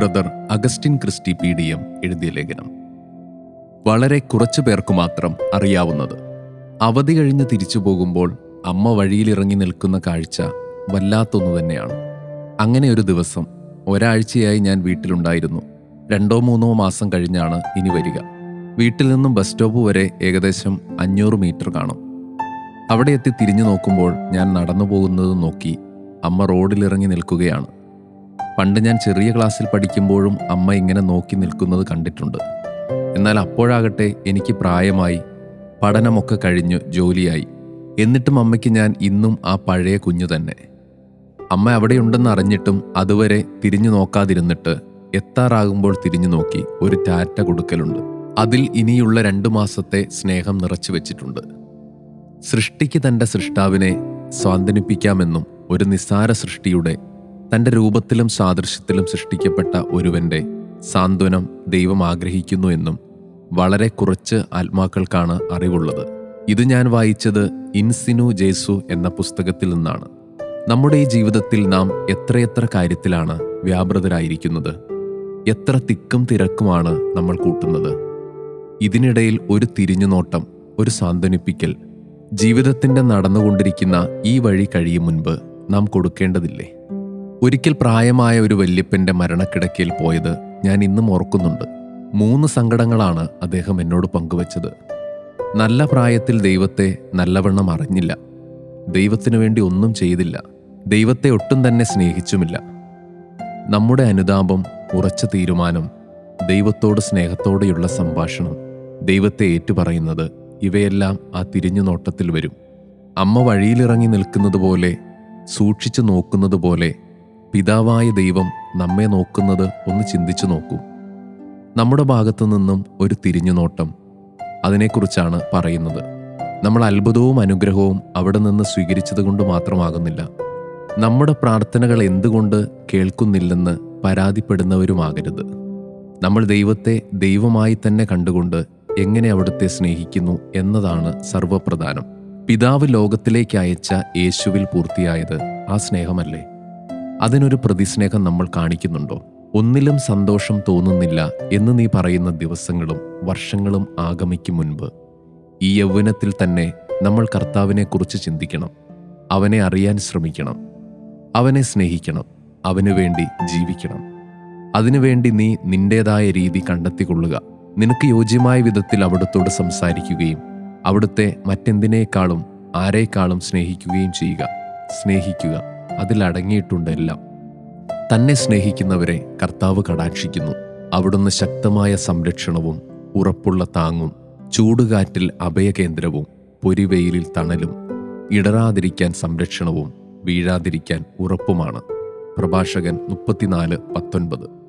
brother Augustine Christy P D M എഴുതിയ ലേഖനം വളരെ കുറച്ചു പേർക്ക് മാത്രം അറിയാവുന്നത് അവധി കഴിഞ്ഞ് തിരിച്ചു പോകുമ്പോൾ അമ്മ വഴിയിലിറങ്ങി നിൽക്കുന്ന കാഴ്ച വല്ലാത്തൊന്നു തന്നെയാണ് അങ്ങനെ ഒരു ദിവസം ഒരാഴ്ചയായി ഞാൻ വീട്ടിലുണ്ടായിരുന്നു രണ്ടോ മൂന്നോ മാസം കഴിഞ്ഞാണ് ഇനി വരിക വീട്ടിൽ നിന്നും ബസ് സ്റ്റോപ്പ് വരെ ഏകദേശം അഞ്ഞൂറ് മീറ്റർ കാണും അവിടെ എത്തി തിരിഞ്ഞു നോക്കുമ്പോൾ ഞാൻ നടന്നു പോകുന്നത് നോക്കി അമ്മ റോഡിലിറങ്ങി നിൽക്കുകയാണ് പണ്ട് ഞാൻ ചെറിയ ക്ലാസ്സിൽ പഠിക്കുമ്പോഴും അമ്മ ഇങ്ങനെ നോക്കി നിൽക്കുന്നത് കണ്ടിട്ടുണ്ട് എന്നാൽ അപ്പോഴാകട്ടെ എനിക്ക് പ്രായമായി പഠനമൊക്കെ കഴിഞ്ഞു ജോലിയായി എന്നിട്ടും അമ്മയ്ക്ക് ഞാൻ ഇന്നും ആ പഴയ കുഞ്ഞു തന്നെ അമ്മ അവിടെയുണ്ടെന്ന് അറിഞ്ഞിട്ടും അതുവരെ തിരിഞ്ഞു നോക്കാതിരുന്നിട്ട് എത്താറാകുമ്പോൾ തിരിഞ്ഞു നോക്കി ഒരു ടാറ്റ കൊടുക്കലുണ്ട് അതിൽ ഇനിയുള്ള രണ്ടു മാസത്തെ സ്നേഹം നിറച്ചു വെച്ചിട്ടുണ്ട് സൃഷ്ടിക്ക് തന്റെ സൃഷ്ടാവിനെ സ്വാന്തനിപ്പിക്കാമെന്നും ഒരു നിസ്സാര സൃഷ്ടിയുടെ തന്റെ രൂപത്തിലും സാദൃശ്യത്തിലും സൃഷ്ടിക്കപ്പെട്ട ഒരുവന്റെ സാന്ത്വനം ദൈവം ആഗ്രഹിക്കുന്നു എന്നും വളരെ കുറച്ച് ആത്മാക്കൾക്കാണ് അറിവുള്ളത് ഇത് ഞാൻ വായിച്ചത് ഇൻസിനു ജേസു എന്ന പുസ്തകത്തിൽ നിന്നാണ് നമ്മുടെ ഈ ജീവിതത്തിൽ നാം എത്രയെത്ര കാര്യത്തിലാണ് വ്യാപൃതരായിരിക്കുന്നത് എത്ര തിക്കും തിരക്കുമാണ് നമ്മൾ കൂട്ടുന്നത് ഇതിനിടയിൽ ഒരു തിരിഞ്ഞുനോട്ടം ഒരു സാന്ത്വനിപ്പിക്കൽ ജീവിതത്തിന്റെ നടന്നുകൊണ്ടിരിക്കുന്ന ഈ വഴി കഴിയും മുൻപ് നാം കൊടുക്കേണ്ടതില്ലേ ഒരിക്കൽ പ്രായമായ ഒരു വല്യപ്പന്റെ മരണക്കിടക്കയിൽ പോയത് ഞാൻ ഇന്നും ഓർക്കുന്നുണ്ട് മൂന്ന് സങ്കടങ്ങളാണ് അദ്ദേഹം എന്നോട് പങ്കുവച്ചത് നല്ല പ്രായത്തിൽ ദൈവത്തെ നല്ലവണ്ണം അറിഞ്ഞില്ല ദൈവത്തിനു വേണ്ടി ഒന്നും ചെയ്തില്ല ദൈവത്തെ ഒട്ടും തന്നെ സ്നേഹിച്ചുമില്ല നമ്മുടെ അനുതാപം ഉറച്ച തീരുമാനം ദൈവത്തോട് സ്നേഹത്തോടെയുള്ള സംഭാഷണം ദൈവത്തെ ഏറ്റുപറയുന്നത് ഇവയെല്ലാം ആ തിരിഞ്ഞു നോട്ടത്തിൽ വരും അമ്മ വഴിയിലിറങ്ങി നിൽക്കുന്നത് പോലെ സൂക്ഷിച്ചു നോക്കുന്നത് പോലെ പിതാവായ ദൈവം നമ്മെ നോക്കുന്നത് ഒന്ന് ചിന്തിച്ചു നോക്കൂ നമ്മുടെ ഭാഗത്തു നിന്നും ഒരു തിരിഞ്ഞുനോട്ടം അതിനെക്കുറിച്ചാണ് പറയുന്നത് നമ്മൾ അത്ഭുതവും അനുഗ്രഹവും അവിടെ നിന്ന് സ്വീകരിച്ചത് കൊണ്ട് മാത്രമാകുന്നില്ല നമ്മുടെ പ്രാർത്ഥനകൾ എന്തുകൊണ്ട് കേൾക്കുന്നില്ലെന്ന് പരാതിപ്പെടുന്നവരുമാകരുത് നമ്മൾ ദൈവത്തെ ദൈവമായി തന്നെ കണ്ടുകൊണ്ട് എങ്ങനെ അവിടുത്തെ സ്നേഹിക്കുന്നു എന്നതാണ് സർവപ്രധാനം പിതാവ് ലോകത്തിലേക്ക് അയച്ച യേശുവിൽ പൂർത്തിയായത് ആ സ്നേഹമല്ലേ അതിനൊരു പ്രതിസ്നേഹം നമ്മൾ കാണിക്കുന്നുണ്ടോ ഒന്നിലും സന്തോഷം തോന്നുന്നില്ല എന്ന് നീ പറയുന്ന ദിവസങ്ങളും വർഷങ്ങളും ആഗമിക്കും മുൻപ് ഈ യൗവനത്തിൽ തന്നെ നമ്മൾ കർത്താവിനെക്കുറിച്ച് ചിന്തിക്കണം അവനെ അറിയാൻ ശ്രമിക്കണം അവനെ സ്നേഹിക്കണം അവനു വേണ്ടി ജീവിക്കണം അതിനുവേണ്ടി നീ നിന്റേതായ രീതി കണ്ടെത്തിക്കൊള്ളുക നിനക്ക് യോജ്യമായ വിധത്തിൽ അവിടുത്തോട് സംസാരിക്കുകയും അവിടുത്തെ മറ്റെന്തിനേക്കാളും ആരേക്കാളും സ്നേഹിക്കുകയും ചെയ്യുക സ്നേഹിക്കുക അതിലടങ്ങിയിട്ടുണ്ട് എല്ലാം തന്നെ സ്നേഹിക്കുന്നവരെ കർത്താവ് കടാക്ഷിക്കുന്നു അവിടുന്ന് ശക്തമായ സംരക്ഷണവും ഉറപ്പുള്ള താങ്ങും ചൂടുകാറ്റിൽ അഭയകേന്ദ്രവും പൊരിവെയിലിൽ തണലും ഇടറാതിരിക്കാൻ സംരക്ഷണവും വീഴാതിരിക്കാൻ ഉറപ്പുമാണ് പ്രഭാഷകൻ മുപ്പത്തിനാല് പത്തൊൻപത്